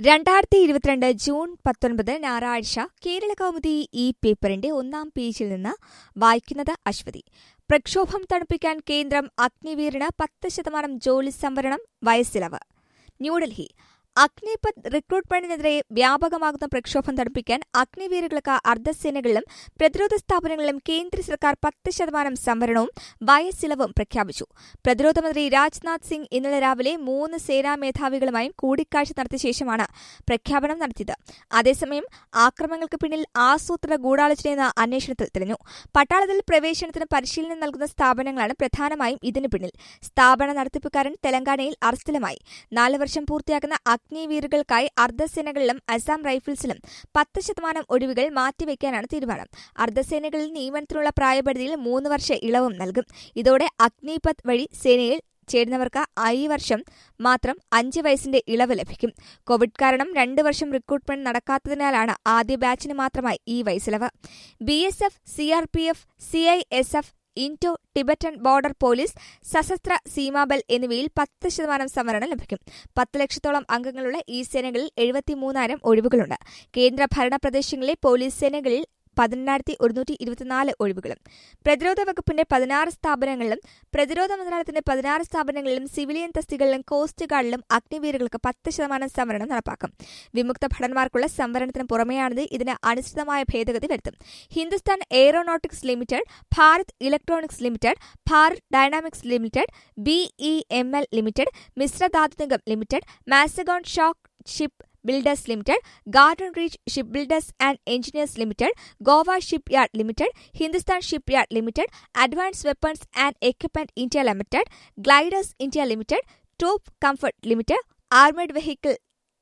രണ്ടായിരത്തി ഇരുപത്തിരണ്ട് ജൂൺ പത്തൊൻപത് ഞായറാഴ്ച കേരള കൗമുദി ഈ പേപ്പറിന്റെ ഒന്നാം പേജിൽ നിന്ന് വായിക്കുന്നത് അശ്വതി പ്രക്ഷോഭം തണുപ്പിക്കാൻ കേന്ദ്രം അഗ്നിവീറിന് പത്ത് ശതമാനം ജോലി സംവരണം വയസ്സിളവ് ന്യൂഡൽഹി അഗ്നിപത് റിക്രൂട്ട്മെന്റിനെതിരെ വ്യാപകമാകുന്ന പ്രക്ഷോഭം തണുപ്പിക്കാൻ അഗ്നിവീറുകൾക്ക് അർദ്ധസേനകളിലും പ്രതിരോധ സ്ഥാപനങ്ങളിലും കേന്ദ്ര സർക്കാർ പത്ത് ശതമാനം സംവരണവും വയസ്സിളവും പ്രഖ്യാപിച്ചു പ്രതിരോധ മന്ത്രി രാജ്നാഥ് സിംഗ് ഇന്നലെ രാവിലെ മൂന്ന് സേനാ മേധാവികളുമായും കൂടിക്കാഴ്ച നടത്തിയ ശേഷമാണ് പ്രഖ്യാപനം നടത്തിയത് അതേസമയം ആക്രമണങ്ങൾക്ക് പിന്നിൽ ആസൂത്രണ ഗൂഢാലോചനയെന്ന അന്വേഷണത്തിൽ തെളിഞ്ഞു പട്ടാളത്തിൽ പ്രവേശനത്തിന് പരിശീലനം നൽകുന്ന സ്ഥാപനങ്ങളാണ് പ്രധാനമായും ഇതിനു പിന്നിൽ സ്ഥാപന നടത്തിപ്പുകാരൻ തെലങ്കാനയിൽ അറസ്റ്റിലുമായി നാല് വർഷം പൂർത്തിയാക്കുന്ന അഗ്നിവീറുകൾക്കായി അർദ്ധസേനകളിലും അസാം റൈഫിൾസിലും പത്ത് ശതമാനം ഒഴിവുകൾ മാറ്റിവെക്കാനാണ് തീരുമാനം അർദ്ധസേനകളിൽ നിയമനത്തിനുള്ള പ്രായപരിധിയിൽ മൂന്ന് വർഷ ഇളവും നൽകും ഇതോടെ അഗ്നിപത് വഴി സേനയിൽ ചേരുന്നവർക്ക് ഈ വർഷം മാത്രം അഞ്ച് വയസ്സിന്റെ ഇളവ് ലഭിക്കും കോവിഡ് കാരണം രണ്ട് വർഷം റിക്രൂട്ട്മെന്റ് നടക്കാത്തതിനാലാണ് ആദ്യ ബാച്ചിന് മാത്രമായി ഈ വയസ്സിളവ് B S F C R P F C I S F Indo Tibetan border police സശസ്ത്ര സീമാബൽ എന്നിവയിൽ പത്ത് ശതമാനം സംവരണം ലഭിക്കും പത്ത് ലക്ഷത്തോളം അംഗങ്ങളുള്ള ഈ സേനകളിൽ എഴുപത്തിമൂന്നായിരം ഒഴിവുകളുണ്ട് കേന്ദ്ര ഭരണ പ്രദേശങ്ങളിലെ പോലീസ് സേനകളിൽ പതിനെണ്ണായിരത്തി ഒരുന്നൂറ്റി ഇരുപത്തിനാല് ഒഴിവുകളും പ്രതിരോധ വകുപ്പിന്റെ പതിനാറ് സ്ഥാപനങ്ങളിലും പ്രതിരോധ മന്ത്രാലയത്തിന്റെ പതിനാറ് സ്ഥാപനങ്ങളിലും സിവിലിയൻ തസ്തികളിലും കോസ്റ്റ് ഗാർഡിലും അഗ്നിവീറുകൾക്ക് പത്ത് ശതമാനം സംവരണം നടപ്പാക്കും വിമുക്ത ഭടന്മാർക്കുള്ള സംവരണത്തിന് പുറമെയാണിത് ഇതിന് അനുസൃതമായ ഭേദഗതി വരുത്തും Hindustan aeronautics limited Bharat electronics limited Bharat dynamics limited BE M L limited മിശ്രധാതു Nigam limited Mazagon shock ship builders limited garden reach ship builders and engineers limited Goa ship yard limited Hindustan ship yard limited advance weapons and equipment India limited gliders India limited top comfort limited armed vehicle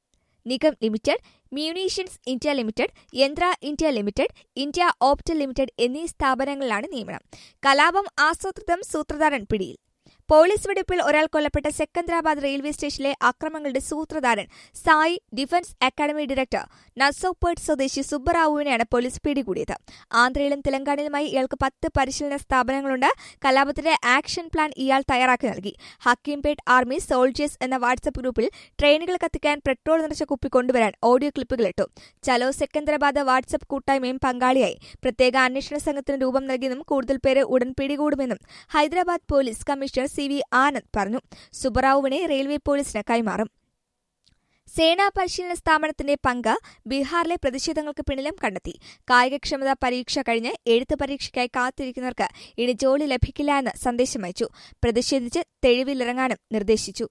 Nigam limited മ്യൂണീഷ്യൻസ് India limited യന്ത്ര India limited India Optel limited എന്നീ സ്ഥാപനങ്ങളിലാണ് നിയമനം കലാപം ആസൂത്രിതം സൂത്രധാരൻ പിടിയിൽ police വെടിപ്പിൽ ഒരാൾ കൊല്ലപ്പെട്ട Secunderabad railway സ്റ്റേഷനിലെ അക്രമങ്ങളുടെ സൂത്രധാരൻ Sai defence academy director Nasopet സ്വദേശി സുബ്ബറാവുവിനെയാണ് പോലീസ് പിടികൂടിയത് ആന്ധ്രയിലും തെലങ്കാനയിലുമായി ഇയാൾക്ക് പത്ത് പരിശീലന സ്ഥാപനങ്ങളുണ്ട് കലാപത്തിന്റെ ആക്ഷൻ പ്ലാൻ ഇയാൾ തയ്യാറാക്കി നൽകി ഹക്കീംപേട്ട് ആർമി സോൾജേഴ്സ് എന്ന വാട്സ്ആപ്പ് ഗ്രൂപ്പിൽ ട്രെയിനുകൾ കത്തിക്കാൻ പെട്രോൾ നിറച്ച കുപ്പി കൊണ്ടുവരാൻ ഓഡിയോ ക്ലിപ്പുകളിട്ടു ചലോ സെക്കന്ദരാബാദ് വാട്സ്ആപ്പ് കൂട്ടായ്മയും പങ്കാളിയായി പ്രത്യേക അന്വേഷണ സംഘത്തിന് രൂപം നൽകിയെന്നും കൂടുതൽ പേരെ ഉടൻ പിടികൂടുമെന്നും Hyderabad police commissioner C V Anand പറഞ്ഞു സുബറാവുവിനെ റെയിൽവേ പോലീസിന് കൈമാറും സേനാ പരിശീലന സ്ഥാപനത്തിന്റെ പങ്ക് ബീഹാറിലെ പ്രതിഷേധങ്ങൾക്ക് പിന്നിലും കണ്ടെത്തി കായികക്ഷമതാ പരീക്ഷ കഴിഞ്ഞ് എഴുത്ത് പരീക്ഷയ്ക്കായി കാത്തിരിക്കുന്നവർക്ക് ഇനി ജോലി ലഭിക്കില്ല എന്ന് സന്ദേശമയച്ചു പ്രതിഷേധിച്ച് തെരുവിലിറങ്ങാനും നിർദ്ദേശിച്ചു